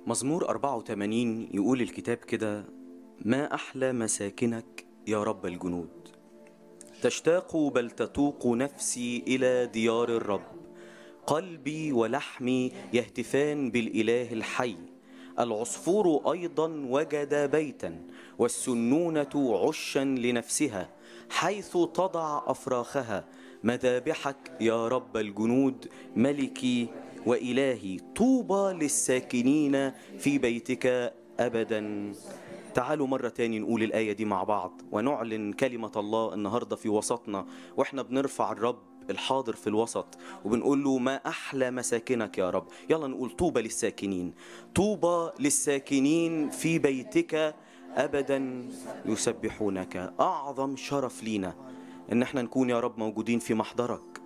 مزمور 84 يقول الكتاب كده ما أحلى مساكنك يا رب الجنود تشتاق بل تتوق نفسي إلى ديار الرب قلبي ولحمي يهتفان بالإله الحي العصفور أيضا وجد بيتا والسنونة عشا لنفسها حيث تضع أفراخها مذابحك يا رب الجنود ملكي وإلهي طوبى للساكنين في بيتك أبدا تعالوا مرة تاني نقول الآية دي مع بعض ونعلن كلمة الله النهاردة في وسطنا وإحنا بنرفع الرب الحاضر في الوسط وبنقول له ما أحلى مساكنك يا رب يلا نقول طوبى للساكنين طوبى للساكنين في بيتك أبدا يسبحونك أعظم شرف لينا إن احنا نكون يا رب موجودين في محضرك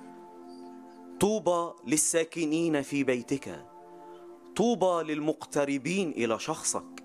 طوبى للساكنين في بيتك طوبى للمقتربين إلى شخصك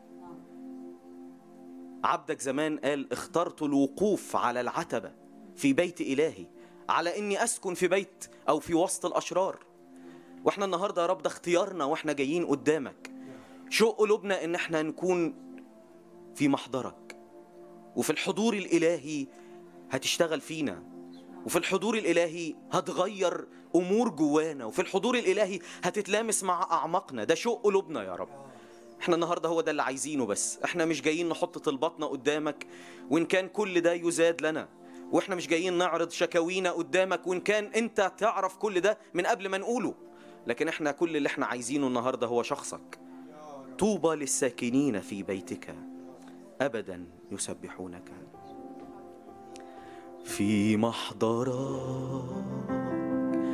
عبدك زمان قال اخترت الوقوف على العتبة في بيت إلهي على إني أسكن في بيت أو في وسط الأشرار وإحنا النهاردة يا رب ده اختيارنا وإحنا جايين قدامك شوق قلوبنا إن إحنا نكون في محضرك وفي الحضور الإلهي هتشتغل فينا وفي الحضور الإلهي هتغير أمور جوانا وفي الحضور الإلهي هتتلامس مع أعماقنا ده شوق قلوبنا يا رب احنا النهارده هو ده اللي عايزينه بس احنا مش جايين نحط طلباتنا قدامك وان كان كل ده يزاد لنا واحنا مش جايين نعرض شكاوينا قدامك وان كان انت تعرف كل ده من قبل ما نقوله لكن احنا كل اللي احنا عايزينه النهارده هو شخصك طوبى للساكنين في بيتك ابدا يسبحونك في محضرك